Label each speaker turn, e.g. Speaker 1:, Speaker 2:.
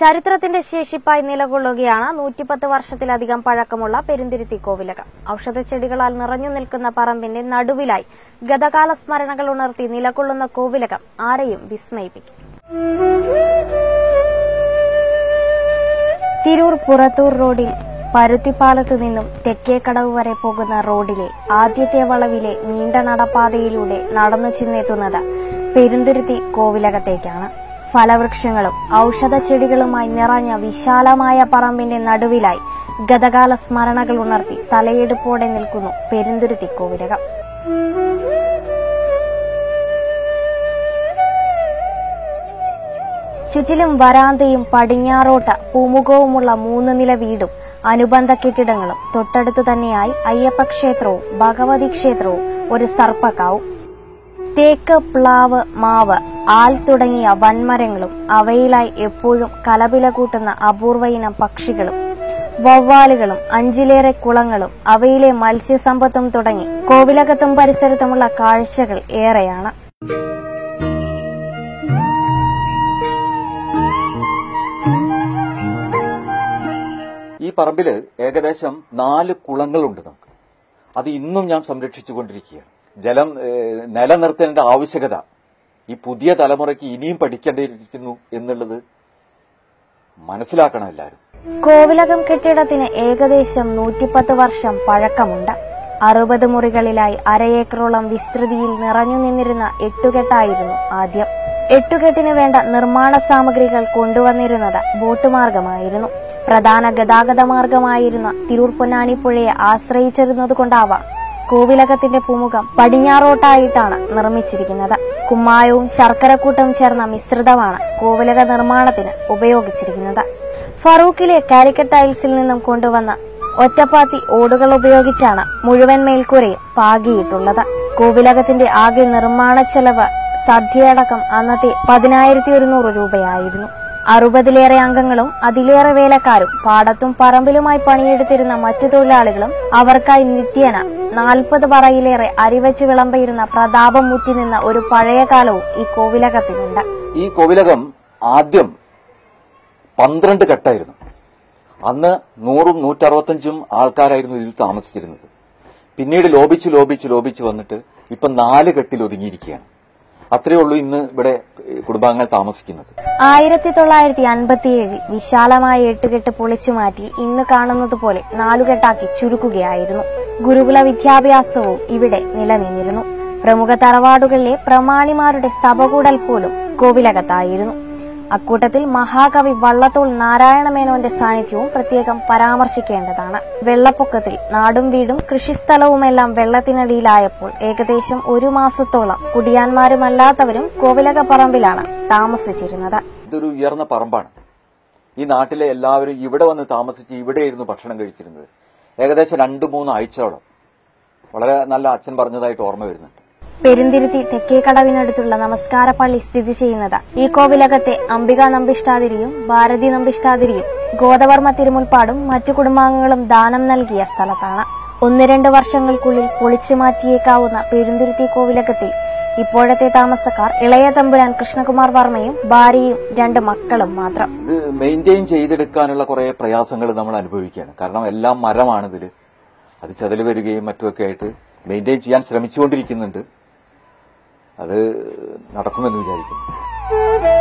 Speaker 1: ചരിത്രത്തിന്റെ ശേഷിപ്പായി നിലകൊള്ളുകയാണ് നൂറ്റിപ്പത്ത് വർഷത്തിലധികം പഴക്കമുള്ള പെരുന്തിരുത്തി കോവിലകം ഔഷധച്ചെടികളാൽ നിറഞ്ഞു നിൽക്കുന്ന പറമ്പിന്റെ നടുവിലായി ഗതകാല സ്മരണകൾ ഉണർത്തി നിലകൊള്ളുന്ന കോവിലകം ആരെയും വിസ്മയിപ്പിക്കും തിരൂർ പുറത്തൂർ റോഡിൽ പരുത്തിപ്പാലത്തു നിന്നും തെക്കേക്കടവ് വരെ പോകുന്ന റോഡിലെ ആദ്യത്തെ വളവിലെ നീണ്ട നടപ്പാതയിലൂടെ നടന്നു ചെന്നെത്തുന്നത് പെരുന്തുരുത്തി കോവിലകത്തേക്കാണ് ഫലവൃക്ഷങ്ങളും ഔഷധ ചെടികളുമായി നിറഞ്ഞ വിശാലമായ പറമ്പിന്റെ നടുവിലായി ഗതകാല സ്മരണകൾ ഉണർത്തി തലയെടുപ്പോടെ നിൽക്കുന്നു പെരുന്തുരുത്തി കോവിലകം ചുറ്റിലും വരാന്തയും പടിഞ്ഞാറോട്ട പൂമുഖവുമുള്ള മൂന്ന് നില വീടും അനുബന്ധ കെട്ടിടങ്ങളും തൊട്ടടുത്തു തന്നെയായി അയ്യപ്പ ക്ഷേത്രവും ഭഗവതി ക്ഷേത്രവും ഒരു സർപ്പക്കാവും തേക്ക് പ്ലാവ് മാവ് ആൽ തുടങ്ങിയ വൻമരങ്ങളും അവയിലായി എപ്പോഴും കലപില കൂട്ടുന്ന അപൂർവ ഇനം പക്ഷികളും വവ്വാലുകളും അഞ്ചിലേറെ കുളങ്ങളും അവയിലെ മത്സ്യസമ്പത്തും തുടങ്ങി കോവിലകത്തും പരിസരത്തുമുള്ള കാഴ്ചകൾ ഏറെയാണ്
Speaker 2: ഈ പറമ്പില് ഏകദേശം നാല് കുളങ്ങളുണ്ട് നമുക്ക് അത് ഇന്നും ഞാൻ സംരക്ഷിച്ചുകൊണ്ടിരിക്കുകയാണ് ജലം ഏഹ്, നിലനിർത്തേണ്ട ആവശ്യകത ഈ പുതിയ തലമുറയ്ക്ക് ഇനിയും പഠിക്കേണ്ടിയിരിക്കുന്നു എന്നുള്ളത് മനസ്സിലാക്കണം എല്ലാവരും
Speaker 1: കോവിലകം കെട്ടിടത്തിന് ഏകദേശം നൂറ്റിപ്പത്ത് വർഷം പഴക്കമുണ്ട് അറുപത് മുറികളിലായി അരയേക്കറോളം വിസ്തൃതിയിൽ നിറഞ്ഞു നിന്നിരുന്ന എട്ടുകെട്ടായിരുന്നു ആദ്യം എട്ടുകെട്ടിന് വേണ്ട നിർമ്മാണ സാമഗ്രികൾ കൊണ്ടുവന്നിരുന്നത് ബോട്ട് മാർഗമായിരുന്നു പ്രധാന ഗതാഗത മാർഗമായിരുന്ന തിരൂർ പൊന്നാനി പുഴയെ ആശ്രയിച്ചിരുന്നതുകൊണ്ടാവാം കോവിലകത്തിന്റെ പൂമുഖം പടിഞ്ഞാറോട്ടായിട്ടാണ് നിർമ്മിച്ചിരിക്കുന്നത് കുമ്മായവും ശർക്കരക്കൂട്ടും ചേർന്ന മിശ്രിതമാണ് കോവിലക നിർമ്മാണത്തിന് ഉപയോഗിച്ചിരിക്കുന്നത് ഫറൂഖിലെ കാലിക്കറ്റ് ടൈൽസിൽ നിന്നും കൊണ്ടുവന്ന ഒറ്റപ്പാത്തി ഓടുകൾ ഉപയോഗിച്ചാണ് മുഴുവൻ മേൽക്കൂരയും പാകിയിട്ടുള്ളത് കോവിലകത്തിന്റെ ആകെ നിർമ്മാണ ചെലവ് സദ്യയടക്കം അന്നത്തെ പതിനായിരത്തി ഒരുന്നൂറ് രൂപയായിരുന്നു അറുപതിലേറെ അംഗങ്ങളും അതിലേറെ വേലക്കാരും പാടത്തും പറമ്പിലുമായി പണിയെടുത്തിരുന്ന മറ്റു തൊഴിലാളികളും അവർക്കായി നിത്യേന നാൽപ്പത് പറയിലേറെ അരിവച്ച് വിളമ്പിയിരുന്ന പ്രതാപം മുറ്റി നിന്ന ഒരു പഴയ കാലവും ഈ കോവിലകത്തിനുണ്ട്
Speaker 2: ഈ കോവിലകം ആദ്യം പന്ത്രണ്ട് കെട്ടായിരുന്നു അന്ന് നൂറും നൂറ്ററുപത്തഞ്ചും ആൾക്കാരായിരുന്നു ഇതിൽ താമസിച്ചിരുന്നത് പിന്നീട് ലോപിച്ച് ലോപിച്ച് ലോപിച്ച് വന്നിട്ട് ഇപ്പൊ നാല് കെട്ടിൽ ഒതുങ്ങിയിരിക്കുകയാണ് അത്രയേ ഉള്ളൂ ഇന്ന് ഇവിടെ ഏഹ്, കുടുംബാംഗങ്ങൾ താമസിക്കുന്നത്
Speaker 1: ആയിരത്തി തൊള്ളായിരത്തി അൻപത്തിയേഴിൽ വിശാലമായ എട്ടുകെട്ട് പൊളിച്ചു മാറ്റി ഇന്ന് കാണുന്നത് പോലെ നാലുകെട്ടാക്കി ചുരുക്കുകയായിരുന്നു ഗുരുകുല വിദ്യാഭ്യാസവും ഇവിടെ നിലനിന്നിരുന്നു പ്രമുഖ തറവാടുകളിലെ പ്രമാണിമാരുടെ സഭകൂടൽ പോലും കോവിലകത്തായിരുന്നു അക്കൂട്ടത്തിൽ മഹാകവി വള്ളത്തോൾ നാരായണമേനോന്റെ സാന്നിധ്യവും പ്രത്യേകം പരാമർശിക്കേണ്ടതാണ് വെള്ളപ്പൊക്കത്തിൽ നാടും വീടും കൃഷിസ്ഥലവുമെല്ലാം വെള്ളത്തിനടിയിലായപ്പോൾ ഏകദേശം ഒരു മാസത്തോളം കുടിയാന്മാരുമല്ലാത്തവരും കോവിലക പറമ്പിലാണ് താമസിച്ചിരുന്നത്
Speaker 2: ഇതൊരു ഉയർന്ന പറമ്പാണ് ഈ നാട്ടിലെ എല്ലാവരും ഇവിടെ വന്ന് താമസിച്ച് ഇവിടെയായിരുന്നു ഭക്ഷണം കഴിച്ചിരുന്നത് ഏകദേശം രണ്ടു മൂന്ന് ആഴ്ചയോളം വളരെ നല്ല അച്ഛൻ പറഞ്ഞതായിട്ട് ഓർമ്മ വരുന്നുണ്ട്
Speaker 1: പെരുന്തിരുത്തി തെക്കേക്കടവിനടുത്തുള്ള നമസ്കാര പള്ളി സ്ഥിതി ചെയ്യുന്നത് ഈ കോവിലകത്തെ അംബിക നമ്പിഷ്ടാതിരിയും ഭാരതി നമ്പിഷ്ടാതിരിയും ഗോദവർമ്മ തിരുമുൽപ്പാടും മറ്റു കുടുംബാംഗങ്ങളും ദാനം നൽകിയ സ്ഥലത്താണ് ഒന്ന് രണ്ട് വർഷങ്ങൾക്കുള്ളിൽ പൊളിച്ചു മാറ്റിയേക്കാവുന്ന പെരുന്തിരുത്തി കോവിലകത്തിൽ ഇപ്പോഴത്തെ താമസക്കാർ ഇളയ തമ്പുരാൻ കൃഷ്ണകുമാർ വർമ്മയും ഭാര്യയും രണ്ട് മക്കളും മാത്രം
Speaker 2: ഇത് മെയിൻറ്റെയിൻ ചെയ്തെടുക്കാനുള്ള കുറെ പ്രയാസങ്ങൾ നമ്മൾ അനുഭവിക്കുകയാണ് കാരണം എല്ലാം മരമാണ് ഇതിൽ അത് ചതല് വരികയും മറ്റുമൊക്കെ ആയിട്ട് മെയിൻറ്റെയിൻ ചെയ്യാൻ ശ്രമിച്ചുകൊണ്ടിരിക്കുന്നുണ്ട് അത് നടക്കുമെന്ന് വിചാരിക്കുന്നു